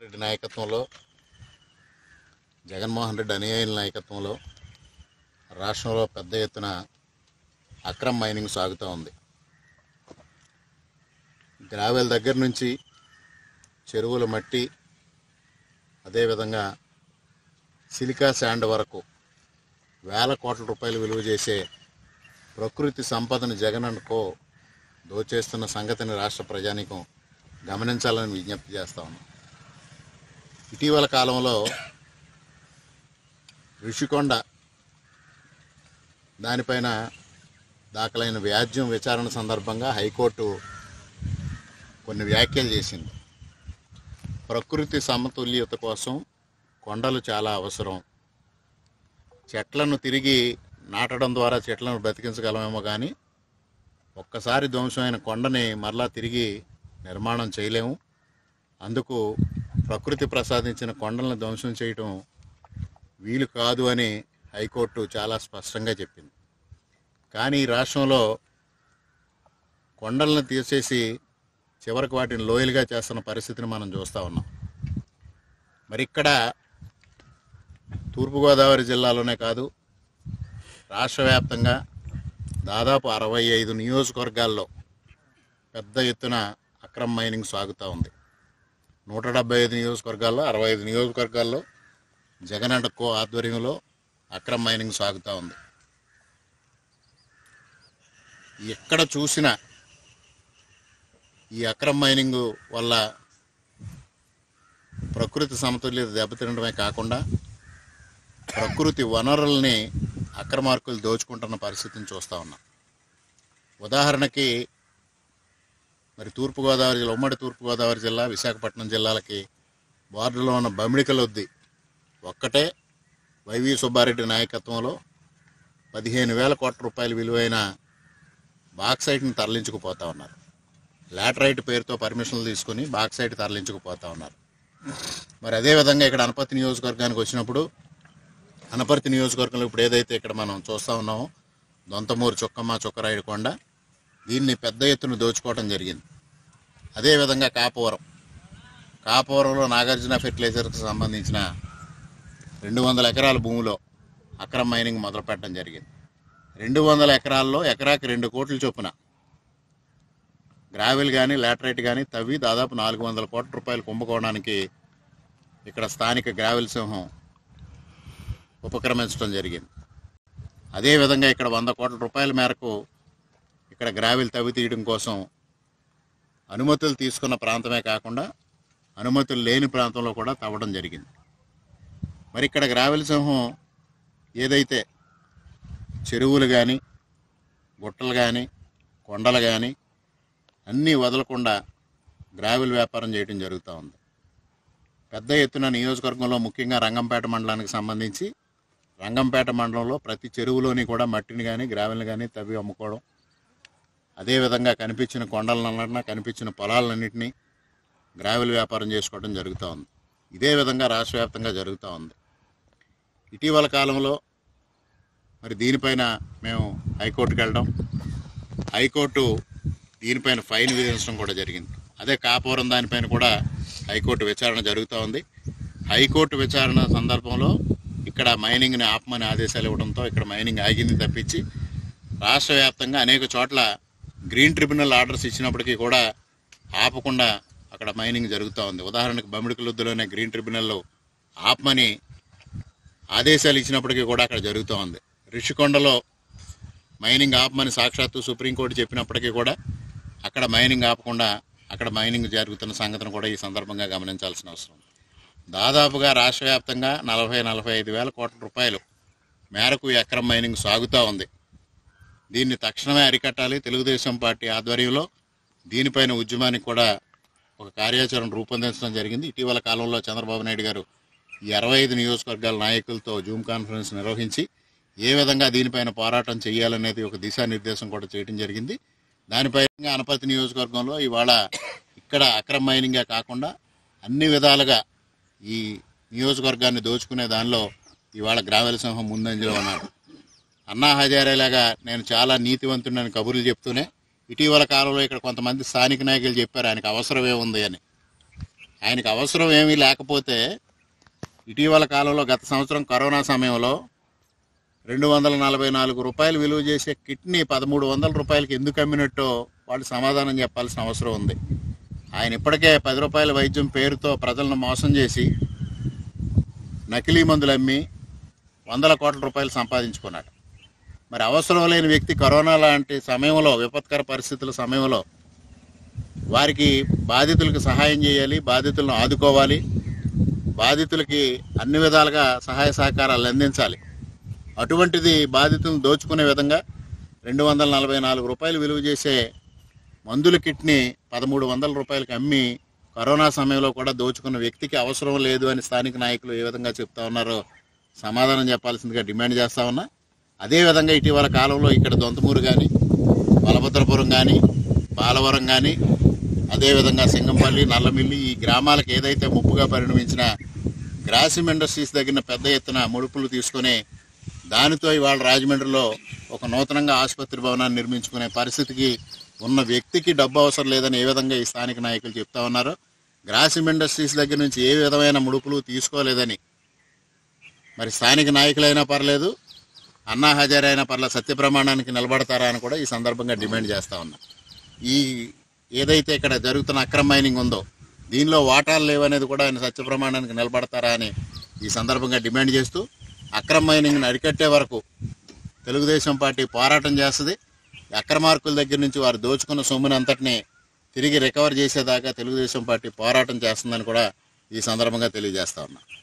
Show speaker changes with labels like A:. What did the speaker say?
A: రెడ్డి నాయకత్వంలో జగన్మోహన్ రెడ్డి అనుయాయుల నాయకత్వంలో రాష్ట్రంలో పెద్ద ఎత్తున అక్రమ్ మైనింగ్ సాగుతూ ఉంది గ్రావెల్ దగ్గర నుంచి చెరువుల మట్టి అదేవిధంగా సిలికా శాండ్ వరకు వేల కోట్ల రూపాయలు విలువ చేసే ప్రకృతి సంపదను జగన్ అనుకో దోచేస్తున్న సంగతిని రాష్ట్ర ప్రజానీకం గమనించాలని విజ్ఞప్తి చేస్తా ఉన్నాం ఇటీవల కాలంలో ఋషికొండ దానిపైన దాఖలైన వ్యాజ్యం విచారణ సందర్భంగా హైకోర్టు కొన్ని వ్యాఖ్యలు చేసింది ప్రకృతి సమతుల్యత కోసం కొండలు చాలా అవసరం చెట్లను తిరిగి నాటడం ద్వారా చెట్లను బ్రతికించగలమేమో కానీ ఒక్కసారి ధ్వంసమైన కొండని మరలా తిరిగి నిర్మాణం చేయలేము అందుకు ప్రకృతి ప్రసాదించిన కొండలను ధ్వంసం చేయటం వీలు కాదు అని హైకోర్టు చాలా స్పష్టంగా చెప్పింది కానీ ఈ రాష్ట్రంలో కొండలను తీసేసి చివరికి వాటిని లోయలుగా చేస్తున్న పరిస్థితిని మనం చూస్తూ ఉన్నాం మరి ఇక్కడ తూర్పుగోదావరి జిల్లాలోనే కాదు రాష్ట్ర వ్యాప్తంగా దాదాపు అరవై ఐదు నియోజకవర్గాల్లో పెద్ద ఎత్తున అక్రమ మైనింగ్ సాగుతూ ఉంది నూట డెబ్బై ఐదు నియోజకవర్గాల్లో అరవై ఐదు నియోజకవర్గాల్లో జగన్ అండ్ కో ఆధ్వర్యంలో అక్రమ మైనింగ్ సాగుతూ ఉంది ఎక్కడ చూసినా ఈ అక్రమ మైనింగ్ వల్ల ప్రకృతి సమతుల్యత దెబ్బతినడమే కాకుండా ప్రకృతి వనరుల్ని అక్రమార్కులు దోచుకుంటున్న పరిస్థితిని చూస్తూ ఉన్నాం ఉదాహరణకి మరి తూర్పుగోదావరి జిల్లా ఉమ్మడి తూర్పుగోదావరి జిల్లా విశాఖపట్నం జిల్లాలకి బార్డర్లో ఉన్న బమిడికలొద్ది ఒక్కటే వైవి సుబ్బారెడ్డి నాయకత్వంలో పదిహేను వేల కోట్ల రూపాయల విలువైన బాక్సైట్ని తరలించుకుపోతా ఉన్నారు లాటరైట్ పేరుతో పర్మిషన్లు తీసుకుని బాక్సైట్ తరలించుకుపోతా ఉన్నారు మరి అదేవిధంగా ఇక్కడ అనపర్తి నియోజకవర్గానికి వచ్చినప్పుడు అనపర్తి నియోజకవర్గంలో ఇప్పుడు ఏదైతే ఇక్కడ మనం చూస్తూ ఉన్నామో దొంతమూరు చుక్కమ్మ చుక్కరాయుడు కొండ దీన్ని పెద్ద ఎత్తున దోచుకోవడం జరిగింది అదేవిధంగా కాపవరం కాపవరంలో నాగార్జున ఫెర్టిలైజర్కి సంబంధించిన రెండు వందల ఎకరాల భూమిలో అక్రమ మైనింగ్ మొదలు పెట్టడం జరిగింది రెండు వందల ఎకరాల్లో ఎకరాకి రెండు కోట్ల చొప్పున గ్రావెల్ కానీ లాటరైట్ కానీ తవ్వి దాదాపు నాలుగు వందల కోట్ల రూపాయలు కుంభకోణానికి ఇక్కడ స్థానిక గ్రావెల్ సింహం ఉపక్రమించడం జరిగింది అదేవిధంగా ఇక్కడ వంద కోట్ల రూపాయల మేరకు ఇక్కడ గ్రావెల్ తవ్వి తీయడం కోసం అనుమతులు తీసుకున్న ప్రాంతమే కాకుండా అనుమతులు లేని ప్రాంతంలో కూడా తవ్వడం జరిగింది మరి ఇక్కడ గ్రావెల్ సింహం ఏదైతే చెరువులు కానీ గుట్టలు కానీ కొండలు కానీ అన్నీ వదలకుండా గ్రావెల్ వ్యాపారం చేయడం జరుగుతూ ఉంది పెద్ద ఎత్తున నియోజకవర్గంలో ముఖ్యంగా రంగంపేట మండలానికి సంబంధించి రంగంపేట మండలంలో ప్రతి చెరువులోని కూడా మట్టిని కానీ గ్రావెల్ని కానీ తవ్వి అమ్ముకోవడం అదేవిధంగా కనిపించిన కొండలన్నింటినా కనిపించిన పొలాలన్నింటినీ గ్రావెల్ వ్యాపారం చేసుకోవడం జరుగుతూ ఉంది ఇదే విధంగా రాష్ట్ర వ్యాప్తంగా జరుగుతూ ఉంది ఇటీవల కాలంలో మరి దీనిపైన మేము హైకోర్టుకి వెళ్ళడం హైకోర్టు దీనిపైన ఫైన్ విధించడం కూడా జరిగింది అదే కాపురం దానిపైన కూడా హైకోర్టు విచారణ జరుగుతూ ఉంది హైకోర్టు విచారణ సందర్భంలో ఇక్కడ మైనింగ్ని ఆపమని ఆదేశాలు ఇవ్వడంతో ఇక్కడ మైనింగ్ ఆగింది తప్పించి రాష్ట్ర వ్యాప్తంగా అనేక చోట్ల గ్రీన్ ట్రిబ్యునల్ ఆర్డర్స్ ఇచ్చినప్పటికీ కూడా ఆపకుండా అక్కడ మైనింగ్ జరుగుతూ ఉంది ఉదాహరణకు బమిడికలుద్దులోనే గ్రీన్ ట్రిబ్యునల్లో ఆపమని ఆదేశాలు ఇచ్చినప్పటికీ కూడా అక్కడ జరుగుతూ ఉంది రిషికొండలో మైనింగ్ ఆపమని సాక్షాత్తు సుప్రీంకోర్టు చెప్పినప్పటికీ కూడా అక్కడ మైనింగ్ ఆపకుండా అక్కడ మైనింగ్ జరుగుతున్న సంగతిని కూడా ఈ సందర్భంగా గమనించాల్సిన అవసరం ఉంది. దాదాపుగా రాష్ట్ర వ్యాప్తంగా నలభై నలభై ఐదు వేల కోట్ల రూపాయలు మేరకు ఈ అక్రమ మైనింగ్ సాగుతూ ఉంది దీన్ని తక్షణమే అరికట్టాలి తెలుగుదేశం పార్టీ ఆధ్వర్యంలో దీనిపైన ఉద్యమానికి కూడా ఒక కార్యాచరణ రూపొందించడం జరిగింది ఇటీవల కాలంలో చంద్రబాబు నాయుడు గారు ఈ అరవై ఐదు నియోజకవర్గాల నాయకులతో జూమ్ కాన్ఫరెన్స్ నిర్వహించి ఏ విధంగా దీనిపైన పోరాటం చేయాలనేది ఒక దిశానిర్దేశం కూడా చేయడం జరిగింది దానిపై అనపర్తి నియోజకవర్గంలో ఇవాళ ఇక్కడ అక్రమ మైనింగే కాకుండా అన్ని విధాలుగా ఈ నియోజకవర్గాన్ని దోచుకునే దానిలో ఇవాళ గ్రావెల సింహం ముందంజలో ఉన్నాడు అన్నా హజారేలాగా నేను చాలా నీతివంతుడని కబుర్లు చెప్తూనే ఇటీవల కాలంలో ఇక్కడ కొంతమంది స్థానిక నాయకులు చెప్పారు ఆయనకు అవసరమే ఉంది అని ఆయనకు అవసరం ఏమీ లేకపోతే ఇటీవల కాలంలో గత సంవత్సరం కరోనా సమయంలో రెండు వందల నలభై నాలుగు రూపాయలు విలువ చేసే కిట్ని పదమూడు వందల రూపాయలకి ఎందుకు అమ్మినట్టో వాళ్ళు సమాధానం చెప్పాల్సిన అవసరం ఉంది ఆయన ఇప్పటికే పది రూపాయల వైద్యం పేరుతో ప్రజలను మోసం చేసి నకిలీ మందులు అమ్మి వందల కోట్ల రూపాయలు సంపాదించుకున్నాడు మరి అవసరం లేని వ్యక్తి కరోనా లాంటి సమయంలో విపత్కర పరిస్థితుల సమయంలో వారికి బాధితులకు సహాయం చేయాలి బాధితులను ఆదుకోవాలి బాధితులకి అన్ని విధాలుగా సహాయ సహకారాలు అందించాలి అటువంటిది బాధితులను దోచుకునే విధంగా రెండు వందల నలభై నాలుగు రూపాయలు విలువ చేసే మందుల కిట్ని పదమూడు వందల రూపాయలకి అమ్మి కరోనా సమయంలో కూడా దోచుకున్న వ్యక్తికి అవసరం లేదు అని స్థానిక నాయకులు ఏ విధంగా చెప్తా ఉన్నారో సమాధానం చెప్పాల్సిందిగా డిమాండ్ చేస్తా ఉన్నా అదేవిధంగా ఇటీవల కాలంలో ఇక్కడ దొంతమూరు కానీ బలభద్రపురం కానీ బాలవరం కానీ అదేవిధంగా సింగంపల్లి నల్లమిల్లి ఈ గ్రామాలకు ఏదైతే ముప్పుగా పరిణమించిన గ్రాసిమ్ ఇండస్ట్రీస్ దగ్గర పెద్ద ఎత్తున ముడుపులు తీసుకొని దానితో ఇవాళ రాజమండ్రిలో ఒక నూతనంగా ఆసుపత్రి భవనాన్ని నిర్మించుకునే పరిస్థితికి ఉన్న వ్యక్తికి డబ్బు అవసరం లేదని ఏ విధంగా ఈ స్థానిక నాయకులు చెప్తా ఉన్నారు గ్రాసిమ్ ఇండస్ట్రీస్ దగ్గర నుంచి ఏ విధమైన ముడుపులు తీసుకోలేదని మరి స్థానిక నాయకులైనా పర్లేదు అన్నా హజారే అయినా పర్లేదు సత్య ప్రమాణానికి నిలబడతారా అని కూడా ఈ సందర్భంగా డిమాండ్ చేస్తా ఉన్నా ఈ ఏదైతే ఇక్కడ జరుగుతున్న అక్రమ మైనింగ్ ఉందో దీనిలో వాటాలు లేవనేది కూడా ఆయన సత్య ప్రమాణానికి నిలబడతారా అని ఈ సందర్భంగా డిమాండ్ చేస్తూ అక్రమ మైనింగ్ని అరికట్టే వరకు తెలుగుదేశం పార్టీ పోరాటం చేస్తుంది ఈ అక్రమార్కుల దగ్గర నుంచి వారు దోచుకున్న సొమ్ముని అంతటిని తిరిగి రికవర్ చేసేదాకా తెలుగుదేశం పార్టీ పోరాటం చేస్తుందని కూడా ఈ సందర్భంగా తెలియజేస్తా ఉన్నా